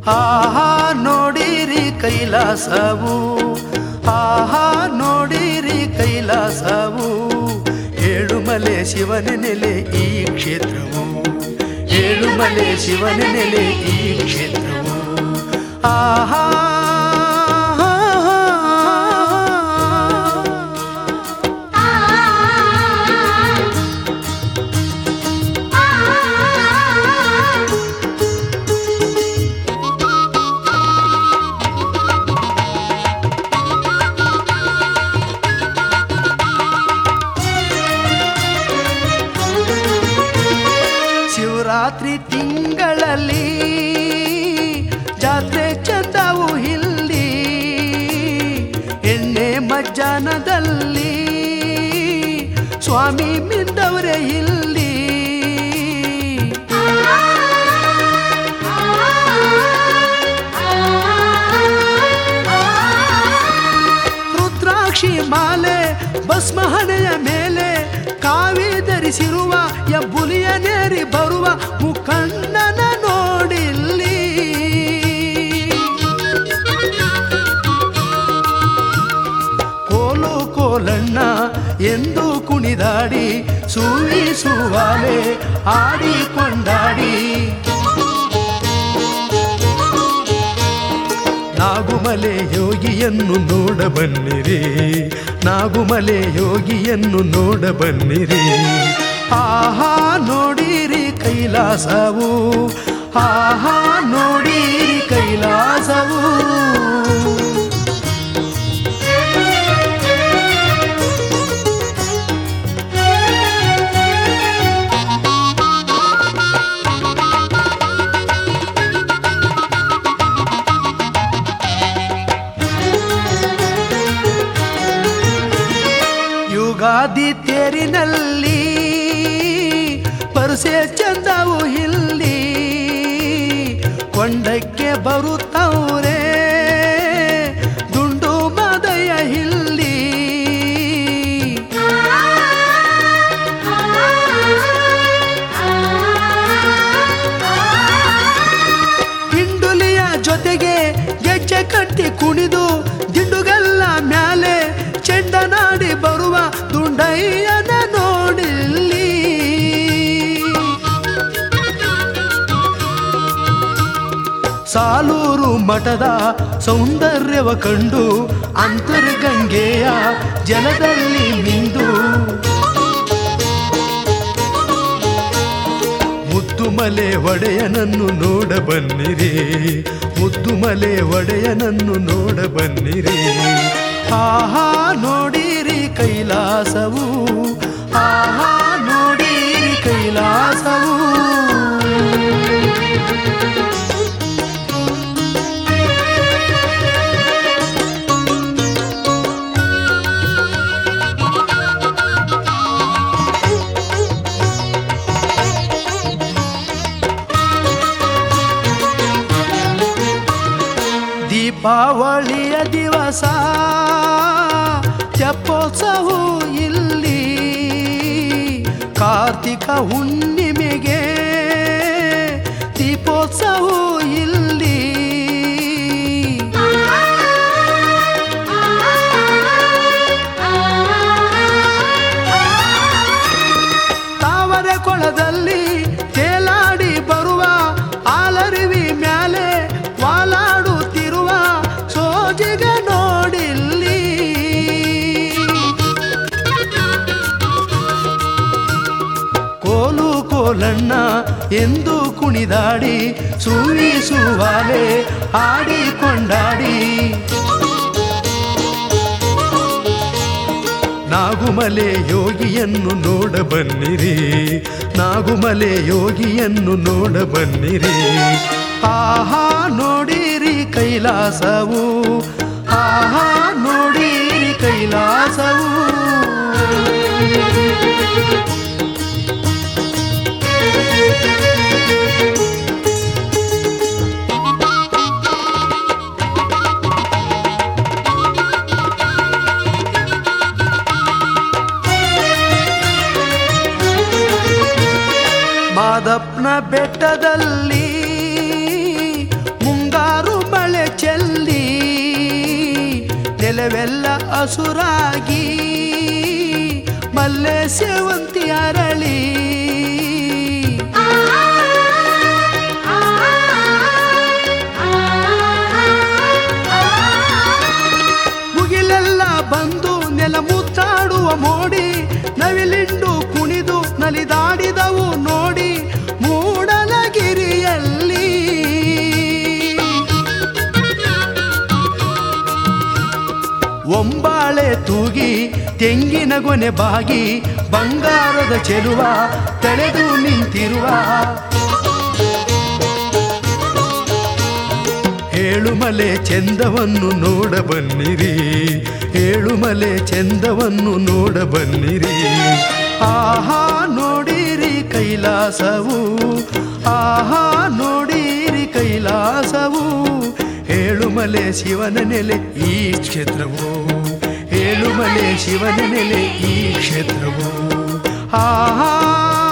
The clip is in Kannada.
ಆಹಾ ನೋಡಿರಿ ಕೈಲಾಸವು ಆಹಾ ನೋಡಿರಿ ಕೈಲಾಸವು ಏಳುಮಲೆ ಶಿವನ ನೆಲೆ ಈ ಕ್ಷೇತ್ರವು ಏಳುಮಲೆ ಶಿವನ ನೆಲೆ ಈ ಕ್ಷೇತ್ರವು ಆಹಾ ಶಿವರಾತ್ರಿ ತಿಂಗಳಲ್ಲಿ ಜಾತ್ರೆ ಚಂದವು ಇಲ್ಲಿ ಎಣ್ಣೆ ಮಜ್ಜಾನದಲ್ಲಿ ಸ್ವಾಮಿ ಮಿಂದವರೇ ಇಲ್ಲಿ ರುದ್ರಾಕ್ಷಿ ಮಾಲೆ ಭಸ್ಮಹಣೆಯ ಮೇಲೆ ಕಾವಿ ಧರಿಸಿರುವ ಎಬ್ಬುಲಿಯ ನೇರಿ ಬರುವ ಮುಖಂಡನ ನೋಡಿಲ್ಲಿ ಕೋಲು ಕೋಲಣ್ಣ ಎಂದು ಕುಣಿದಾಡಿ ಸೂವಿಸುವಾಲೆ ಆಡಿಕೊಂಡಾಡಿ ನಾಗುಮಲೆ ಯೋಗಿಯನ್ನು ನೋಡ ಬನ್ನಿರಿ ನಾಗುಮಲೆ ಯೋಗಿಯನ್ನು ನೋಡ ಬನ್ನಿರಿ ಆಹಾ ನೋಡಿರಿ ಕೈಲಾಸವು ಆಹಾ ನೋಡಿರಿ ಕೈಲಾಸವು ಯುಗಾದಿ ತೇರಿನಲ್ಲಿ ಪರಸೆ ಚಂದವು ಇಲ್ಲಿ ಕೊಂಡಕ್ಕೆ ಬರುತ್ತವ್ರೆ ದುಂಡು ಮದಯ ಇಲ್ಲಿ ಹಿಂಡುಲಿಯ ಜೊತೆಗೆ ಗೆಜ್ಜೆ ಕಟ್ಟಿ ಕುಣಿದು ದಿಂಡುಗಲ್ಲ ಮ್ಯಾಲೆ ಚೆಂಡನಾಡಿ ಬರುವ ದುಂಡಯ್ಯನ ನೋಡಿಲ್ಲಿ ಸಾಲೂರು ಮಠದ ಸೌಂದರ್ಯವ ಕಂಡು ಅಂತರ್ಗಂಗೆಯ ಜಲದಲ್ಲಿ ಮಿಂದು ಮುದ್ದುಮಲೆ ಒಡೆಯನನ್ನು ನೋಡ ಬನ್ನಿರಿ ಮುದ್ದುಮಲೆ ಒಡೆಯನನ್ನು ನೋಡ ಬನ್ನಿರಿ ಆಹಾ ನೋಡಿರಿ ಕೈಲಾಸವು ಆಹಾ ನೋಡಿರಿ ಕೈಲಾಸವು ದೀಪಾವಳಿಯ ದಿವಸ ತೆಪ್ಪೋತ್ಸವ ಇಲ್ಲಿ ಕಾರ್ತಿಕ ಹುಣ್ಣಿಮೆಗೆ ದೀಪೋತ್ಸವ ಇಲ್ಲಿ ತಾವರ ಕೊಳದಲ್ಲಿ ತೇಲಾಡಿ ಬರುವ ಆಲರಿವಿ ಮ್ಯಾಲೆ ವಾಲಾಡುತ್ತಿರುವ ಸೋಜಿಗ ನೋಡಿಲ್ಲಿ ಕೋಲು ಕೋಲಣ್ಣ ಎಂದು ಕುಣಿದಾಡಿ ಸೂವಿಸುವಾಲೆ ಆಡಿಕೊಂಡಾಡಿ ನಾಗುಮಲೆ ಯೋಗಿಯನ್ನು ನೋಡ ಬನ್ನಿರಿ ನಾಗುಮಲೆ ಯೋಗಿಯನ್ನು ನೋಡ ಬನ್ನಿರಿ ಆಹಾ ನೋಡಿರಿ ಕೈಲಾಸವು ಆಹಾ ನೋಡಿರಿ ಕೈಲಾಸವು ಮಾದಪ್ಪನ ಬೆಟ್ಟದಲ್ಲಿ ಮುಂಗ ಹಸುರಾಗಿ ಮಲ್ಲೆ ಸೇವಂತಿ ಅರಳಿ ಮುಗಿಲೆಲ್ಲ ಬಂದು ನೆಲ ಮುತ್ತಾಡುವ ಮೋಡಿ ನವಿಲಿಂಡು ಕುಣಿದು ನಲಿದಾಡಿದವು ನೋಡಿ ಮೂಡಲಗಿರಿಯಲ್ಲಿ ಒಂಬಾಳೆ ತೂಗಿ ತೆಂಗಿನ ಗೊನೆ ಬಾಗಿ ಬಂಗಾರದ ಚೆಲುವ ತಳೆದು ನಿಂತಿರುವ ಏಳುಮಲೆ ಚಂದವನ್ನು ನೋಡ ಬನ್ನಿರಿ ಏಳುಮಲೆ ಚಂದವನ್ನು ನೋಡ ಬನ್ನಿರಿ ಆಹಾ ನೋಡಿರಿ ಕೈಲಾಸವು ಆಹಾ ನೋಡಿರಿ ಕೈಲಾಸವು ಏಳುಮಲೆ ಶಿವನ ನೆಲೆ ಈ ಕ್ಷೇತ್ರವು ಏಳುಮಲೆ ಶಿವನ ನೆಲೆ ಈ ಕ್ಷೇತ್ರವು ಆಹಾ